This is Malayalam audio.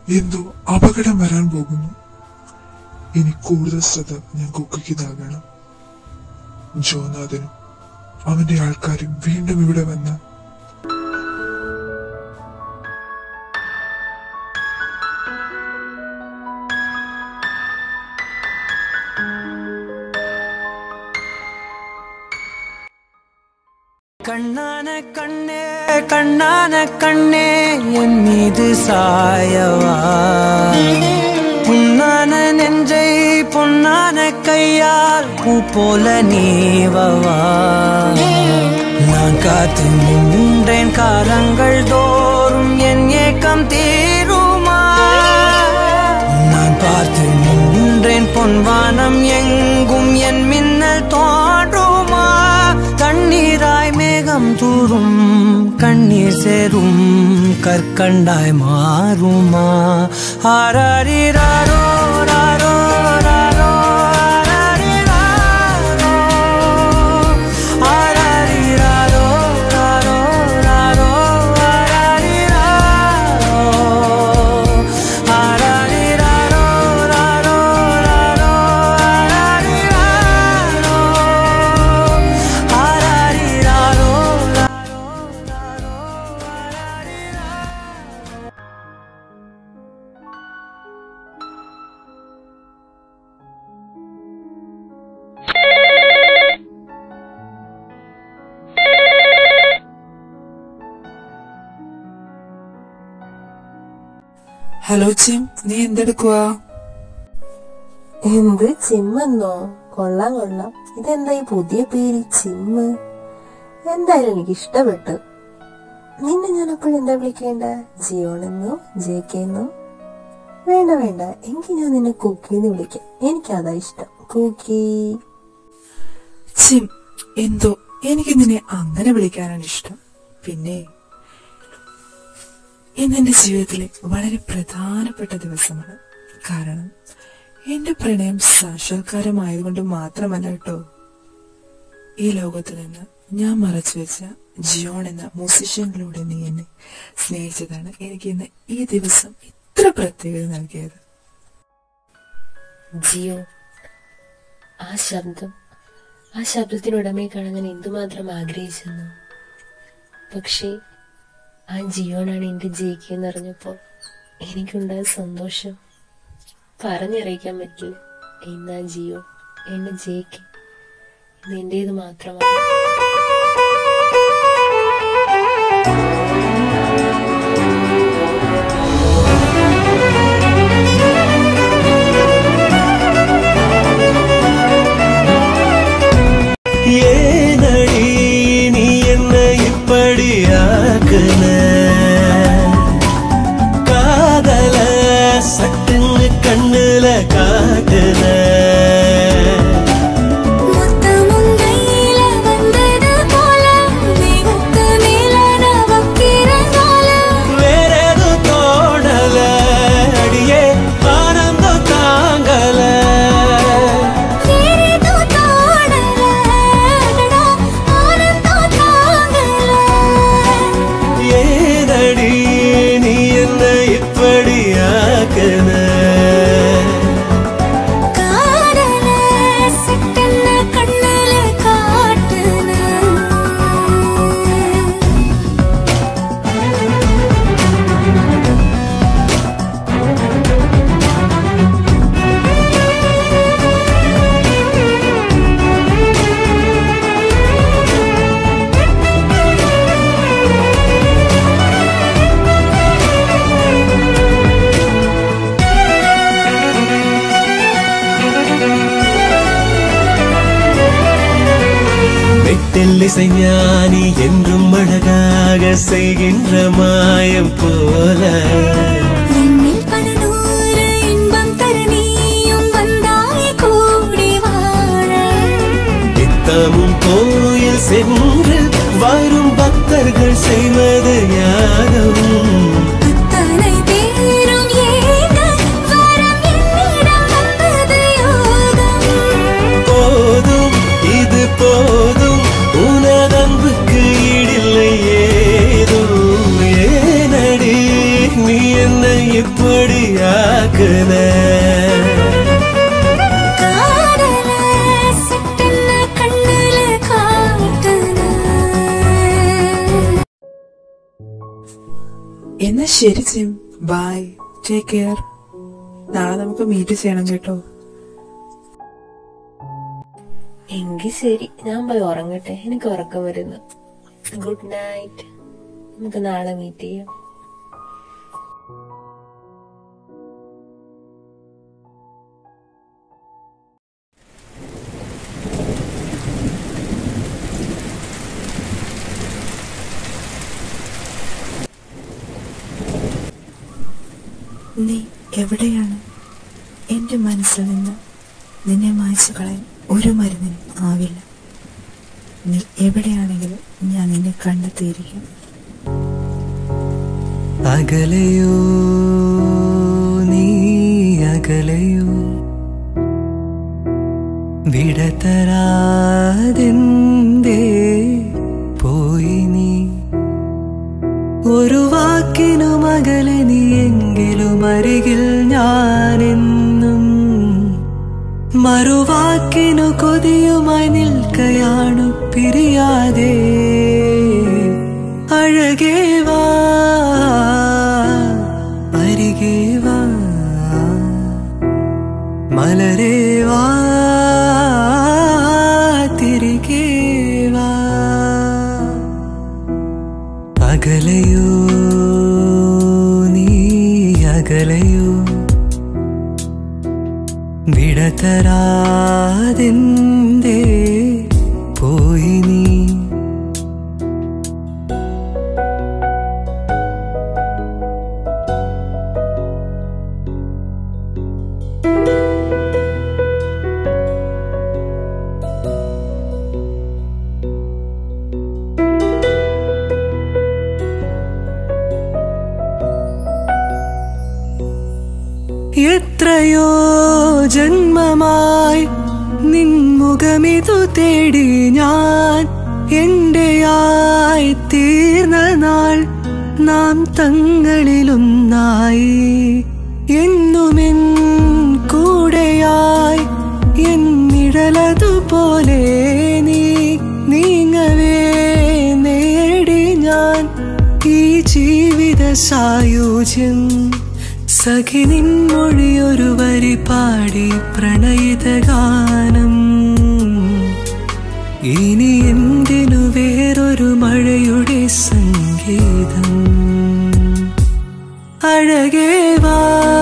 എന്തോ അപകടം വരാൻ പോകുന്നു ഇനി കൂടുതൽ ശ്രദ്ധ ഞാൻ കുക്കിക്ക് നൽകണം ജോനാഥനും അവന്റെ ആൾക്കാരും വീണ്ടും ഇവിടെ വന്ന கண்ணான கண்ணே கண்ணான கண்ணே என் மீது சாயவா புண்ணான நெஞ்சை பொன்னான கையால் பூ போல நீவவா நான் காத்து நின்றேன் காலங்கள் தோறும் என் ஏக்கம் தீருமா நான் பார்த்து நின்றேன் பொன்வானம் எங்கும் என் மின்னல் தோன்றுமா தண்ணீராய் மேகம் தூரும் கண்ணீர் சேரும் கற்கண்டாய் மாறுமா ஆராரிராரோ ராரோ ராரோ ஆராரிராரோ ஆராரிராரோ ராரோ ராரோ ஆராரிராரோ ஆராரிராரோ ராரோ ராரோ ஆராரிராரோ ஆராரிராரோ ഹലോ ചിം നീ എന്തെടുക്കുവാ എന്ത് ചിമ്മെന്നോ കൊള്ളാം കൊള്ളാം ഇതെന്താ ഈ പുതിയ പേര് ചിമ്മ് എന്തായാലും എനിക്ക് ഇഷ്ടപ്പെട്ടു നിന്നെ ഞാൻ അപ്പോഴും എന്താ വിളിക്കേണ്ട ജിയോണെന്നോ ജെ കെന്നോ വേണ്ട വേണ്ട എങ്കിൽ ഞാൻ നിന്നെ കുക്കിന്ന് വിളിക്കാം എനിക്കതാ ഇഷ്ടം കുക്കി ചിം എന്തോ എനിക്ക് നിന്നെ അങ്ങനെ വിളിക്കാനാണ് ഇഷ്ടം പിന്നെ ഇന്ന് എന്റെ ജീവിതത്തിലെ വളരെ പ്രധാനപ്പെട്ട ദിവസമാണ് കാരണം എന്റെ പ്രണയം സാക്ഷാത്കാരമായതുകൊണ്ട് മാത്രമല്ല കേട്ടോ ഈ ലോകത്ത് നിന്ന് ഞാൻ മറച്ചു വെച്ച ജിയോൺ എന്ന മ്യൂസിഷ്യനിലൂടെ നീ എന്നെ സ്നേഹിച്ചതാണ് എനിക്ക് ഇന്ന് ഈ ദിവസം ഇത്ര പ്രത്യേകത നൽകിയത് ജിയോ ആ ശബ്ദം ആ ശബ്ദത്തിനുടമയെ കാണാൻ ഞാൻ എന്തുമാത്രം ആഗ്രഹിച്ചെന്നു പക്ഷേ ആ ജിയോനാണ് എന്റെ ജയിക്കുക എന്ന് അറിഞ്ഞപ്പോൾ എനിക്കുണ്ടായ സന്തോഷം പറഞ്ഞറിയിക്കാൻ പറ്റില്ല ഇന്ന് ആ ജിയോ എന്നെ ജയിക്ക് ഇന്ന് എന്റേത് മാത്രമാണ് ஏனடி நீ என்ன இப்படி ஆக்குன காதல சட்டுன்னு கண்ணுல காட்டுன முத்தமுங்கையில வந்தது போல மேகத்து மேல நவக்கிரங்கால வேற எதுவும் தோணல அடியே ஆனந்தம் தாங்கல வேறேதோ தோணல அடடா ஆனந்தம் தாங்கல ஏனடி நீ என்ன இப்படி ஆக்குன காதல சிட்டன கண்ணுல காட்டுன வெட்டில்லிசை ஞானி என்றும் அழகாக செய்கின்ற மாயம் போல என்னில் பல நூறு இன்பம் தர நீயும் வந்தாய் கூடி வாழ நித்தமும் கோயில் சென்று வரும் பக்தர்கள் செய்வது யாரும் அத்தனை பேரும் ஏங்க வரம் என்னிடம் வந்தது யோகம் போதும் இது போதும் உனதன்புக்கு ஈடில்லை ஏதும் ஏனடி நீ என்னை இப்படி എന്നാ ശരി ജിം ബൈ ടേക്ക് കെയർ നാളെ നമുക്ക് മീറ്റ് ചെയ്യണം കേട്ടോ എങ്കിൽ ശരി ഞാൻ പോയി ഉറങ്ങട്ടെ എനിക്ക് ഉറക്കം വരുന്നു ഗുഡ് നൈറ്റ് നമുക്ക് നാളെ മീറ്റ് ചെയ്യാം നീ എവിടെയാണ് എന്റെ മനസ്സിൽ നിന്ന് നിന്നെ മായ്ച്ചു കളയാൻ ഒരു മരുന്നിനും ആവില്ല നീ എവിടെയാണെങ്കിലും ഞാൻ നിന്നെ കണ്ടെത്തിയിരിക്കും അകലയോ നീ അകലയോ വിടതരാതെന്തേ പോയി നീ ഒരു വാക്കിനും അകലെ നീ എങ്കിലും അരികിൽ ഞാനെന്നും മറുവാക്കിനു കൊതിയുമായി നിൽക്കയാണു പിരിയാതെ അഴകേ വാ അരികെ വാ മലരേ വാ തിരികെ വാ അകലയോ നീ അകലയോ വിടതരാതെന്തേ പോയി നീ എത്രയോ ജന്മമായി നിൻമുഖമിതു തേടി ഞാൻ എന്റെയായി തീർന്ന നാൾ നാം തങ്ങളിലൊന്നായി എന്നുമെൻ കൂടെയായി എന്നിടലതുപോലെ നീ നീങ്ങവേ നേടി ഞാൻ ഈ ജീവിത സായുജ്യം സഖി നിൻമൊഴിയൊരു വരി പാടി പ്രണയിത ഗാനം ഇനി എന്തിനു വേറൊരു മഴയുടെ സംഗീതം അഴകേ വാ